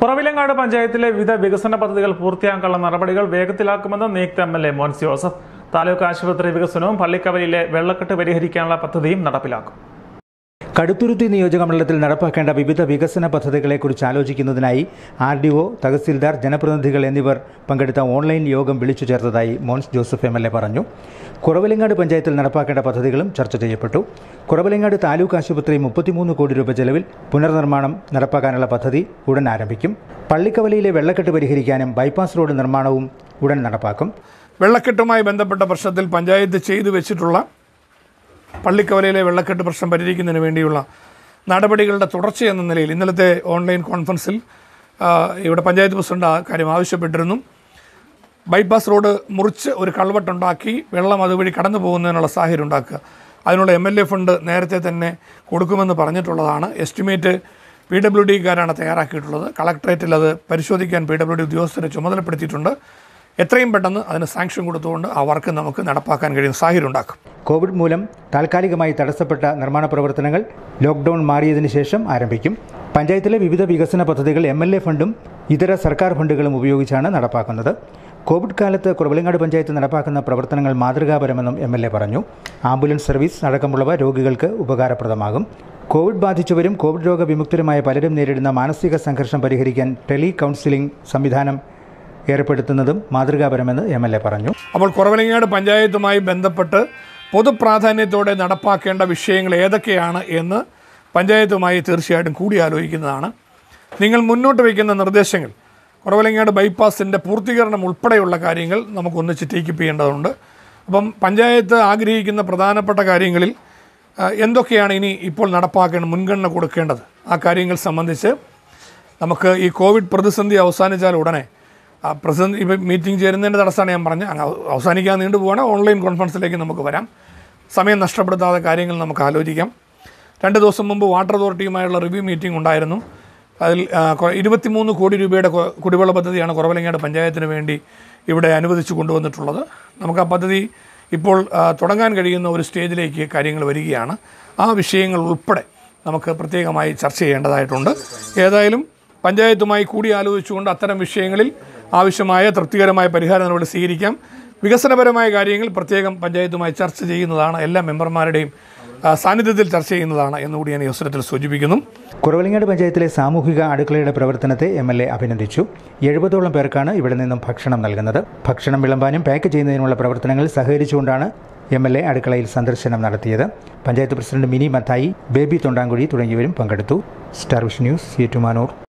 കുറവിലങ്ങാട് പഞ്ചായത്തിലെ വിവിധ വികസന പദ്ധതികൾ പൂർത്തിയാക്കാനുള്ള നടപടികൾ വേഗത്തിലാക്കുമെന്ന് നിയുക്ത M L A Mons Joseph taluk ആശുപത്രി വികസനവും പള്ളിക്കവലിയിലെ വെള്ളക്കെട്ട് പരിഹരിക്കാനുള്ള പദ്ധതിയും നടപ്പിലാക്കും കടുത്തുരുത്തി നിയോജകമണ്ഡലത്തിൽ നടപ്പാക്കേണ്ട വിവിധ വികസന പദ്ധതികളെക്കുറിച്ച് ആലോചിക്കുന്നതിനായി ആർ ഡി ഒ തഹസിൽദാർ ജനപ്രതിനിധികൾ എന്നിവർ പങ്കെടുത്ത ഓൺലൈൻ യോഗം വിളിച്ചു ചേർത്തതായി Mons Joseph M L A പറഞ്ഞു കുറവലങ്ങാട് പഞ്ചായത്തിൽ നടപ്പാക്കേണ്ട പദ്ധതികളും ചർച്ച ചെയ്യപ്പെട്ടു കുറവലങ്ങാട് താലൂക്ക് ആശുപത്രി മുപ്പത്തിമൂന്ന് കോടി രൂപ ചെലവിൽ പുനർനിർമ്മാണം നടപ്പാക്കാനുള്ള പദ്ധതി ഉടൻ ആരംഭിക്കും പള്ളിക്കവലിയിലെ വെള്ളക്കെട്ട് പരിഹരിക്കാനും ബൈപ്പാസ് റോഡ് നിർമ്മാണവും ഉടൻ നടപ്പാക്കും വെള്ളക്കെട്ടുമായി ബന്ധപ്പെട്ട പ്രശ്നത്തിൽ പഞ്ചായത്ത് ചെയ്തു വെച്ചിട്ടുള്ള പള്ളിക്കവലയിലെ വെള്ളക്കെട്ട് പ്രശ്നം പരിഹരിക്കുന്നതിന് വേണ്ടിയുള്ള നടപടികളുടെ തുടർച്ചയെന്ന നിലയിൽ ഇന്നലത്തെ ഓൺലൈൻ കോൺഫറൻസിൽ ആ, ഇവിടെ പഞ്ചായത്ത് പ്രസിഡന്റ് ആ കാര്യം ആവശ്യപ്പെട്ടിരുന്നു ബൈപ്പാസ് റോഡ് മുറിച്ച് ഒരു കൾവട്ടുണ്ടാക്കി വെള്ളം അതുവഴി കടന്നു പോകുന്നതിനുള്ള സാഹചര്യം ഉണ്ടാക്കുക അതിനുള്ള എം എൽ എ ഫണ്ട് നേരത്തെ തന്നെ കൊടുക്കുമെന്ന് പറഞ്ഞിട്ടുള്ളതാണ് എസ്റ്റിമേറ്റ് പി ഡബ്ല്യു ഡിക്കാരാണ് തയ്യാറാക്കിയിട്ടുള്ളത് കളക്ടറേറ്റിൽ അത് പരിശോധിക്കാൻ പി ഡബ്ല്യു ഡി ഉദ്യോഗസ്ഥരെ ചുമതലപ്പെടുത്തിയിട്ടുണ്ട് എത്രയും പെട്ടെന്ന് അതിന് സാങ്ഷൻ കൊടുത്തുകൊണ്ട് ആ വർക്ക് നമുക്ക് നടപ്പാക്കാൻ കഴിയുന്ന സാഹചര്യം ഉണ്ടാക്കും കോവിഡ് മൂലം താൽക്കാലികമായി തടസ്സപ്പെട്ട നിർമ്മാണ പ്രവർത്തനങ്ങൾ ലോക്ക്ഡൌൺ മാറിയതിനു ശേഷം ആരംഭിക്കും പഞ്ചായത്തിലെ വിവിധ വികസന പദ്ധതികൾ എം എൽ എ ഫണ്ടും ഇതര സർക്കാർ ഫണ്ടുകളും ഉപയോഗിച്ചാണ് നടപ്പാക്കുന്നത് കോവിഡ് കാലത്ത് കുറവിലങ്ങാട് പഞ്ചായത്ത് നടപ്പാക്കുന്ന പ്രവർത്തനങ്ങൾ മാതൃകാപരമെന്നും എം എൽ എ പറഞ്ഞു ആംബുലൻസ് സർവീസ് അടക്കമുള്ളവ രോഗികൾക്ക് ഉപകാരപ്രദമാകും കോവിഡ് ബാധിച്ചവരും കോവിഡ് രോഗവിമുക്തരുമായ പലരും നേരിടുന്ന മാനസിക സംഘർഷം പരിഹരിക്കാൻ ടെലി കൗൺസിലിംഗ് സംവിധാനം ഏർപ്പെടുത്തുന്നതും മാതൃകാപരമെന്ന് എം എൽ എ പറഞ്ഞു അപ്പോൾ കുറവലങ്ങാട് പഞ്ചായത്തുമായി ബന്ധപ്പെട്ട് പൊതുപ്രാധാന്യത്തോടെ നടപ്പാക്കേണ്ട വിഷയങ്ങൾ ഏതൊക്കെയാണ് എന്ന് പഞ്ചായത്തുമായി തീർച്ചയായിട്ടും കൂടിയാലോചിക്കുന്നതാണ് നിങ്ങൾ മുന്നോട്ട് വയ്ക്കുന്ന നിർദ്ദേശങ്ങൾ കുറവലങ്ങാട് ബൈപ്പാസിൻ്റെ പൂർത്തീകരണം ഉൾപ്പെടെയുള്ള കാര്യങ്ങൾ നമുക്ക് ഒന്നിച്ച് ടേക്കപ്പ് ചെയ്യേണ്ടതുണ്ട് അപ്പം പഞ്ചായത്ത് ആഗ്രഹിക്കുന്ന പ്രധാനപ്പെട്ട കാര്യങ്ങളിൽ ആ, എന്തൊക്കെയാണ് ഇനി ഇപ്പോൾ നടപ്പാക്കേണ്ട മുൻഗണന കൊടുക്കേണ്ടത് ആ കാര്യങ്ങൾ സംബന്ധിച്ച് നമുക്ക് ഈ കോവിഡ് പ്രതിസന്ധി അവസാനിച്ചാൽ ഉടനെ ആ പ്രതിസന്ധി ഇപ്പം മീറ്റിംഗ് ചേരുന്നതിൻ്റെ തടസ്സമാണ് ഞാൻ പറഞ്ഞത് അങ്ങ് അവ- അവസാനിക്കാൻ നീണ്ടു പോവാണ് ഓൺലൈൻ കോൺഫറൻസിലേക്ക് നമുക്ക് വരാം സമയം നഷ്ടപ്പെടുത്താതെ കാര്യങ്ങൾ നമുക്ക് ആലോചിക്കാം രണ്ട് ദിവസം മുമ്പ് വാട്ടർ അതോറിറ്റിയുമായുള്ള റിവ്യൂ മീറ്റിംഗ് ഉണ്ടായിരുന്നു അതിൽ ആ, കൊ- ഇരുപത്തിമൂന്ന് കോടി രൂപയുടെ കൊ- കുടിവെള്ള പദ്ധതിയാണ് കുറവലങ്ങാട് പഞ്ചായത്തിന് വേണ്ടി ഇവിടെ അനുവദിച്ചു കൊണ്ടുവന്നിട്ടുള്ളത് നമുക്ക് ആ പദ്ധതി ഇപ്പോൾ ആ, തുടങ്ങാൻ കഴിയുന്ന ഒരു സ്റ്റേജിലേക്ക് കാര്യങ്ങൾ വരികയാണ് ആ വിഷയങ്ങൾ ഉൾപ്പെടെ നമുക്ക് പ്രത്യേകമായി ചർച്ച ചെയ്യേണ്ടതായിട്ടുണ്ട് ഏതായാലും പഞ്ചായത്തുമായി കൂടി ആലോചിച്ചുകൊണ്ട് അത്തരം വിഷയങ്ങളിൽ ആവശ്യമായ തൃപ്തികരമായ പരിഹാര നടപടി സ്വീകരിക്കാം വികസനപരമായ കാര്യങ്ങൾ പ്രത്യേകം പഞ്ചായത്തുമായി ചർച്ച ചെയ്യുന്നതാണ് എല്ലാ മെമ്പർമാരുടെയും ആ, സാന്നിധ്യത്തിൽ ചർച്ച ചെയ്യുന്നതാണ് എന്നുകൂടി ഞാൻ ഈ അവസരത്തിൽ സൂചിപ്പിക്കുന്നു കുറവലങ്ങാട് പഞ്ചായത്തിലെ സാമൂഹിക അടുക്കളയുടെ പ്രവർത്തനത്തെ എം എൽ എ അഭിനന്ദിച്ചു എഴുപതോളം പേർക്കാണ് ഇവിടെ നിന്നും ഭക്ഷണം നൽകുന്നത് ഭക്ഷണം വിളമ്പാനും പാക്ക് ചെയ്യുന്നതിനുമുള്ള പ്രവർത്തനങ്ങളിൽ സഹകരിച്ചുകൊണ്ടാണ് എം എൽ എ അടുക്കളയിൽ സന്ദർശനം നടത്തിയത് പഞ്ചായത്ത് പ്രസിഡന്റ് മിനി മത്തായി ബേബി തൊണ്ടാങ്കുഴി തുടങ്ങിയവരും പങ്കെടുത്തു സ്റ്റാർ വിഷൻ ന്യൂസ് ഏറ്റുമാനൂർ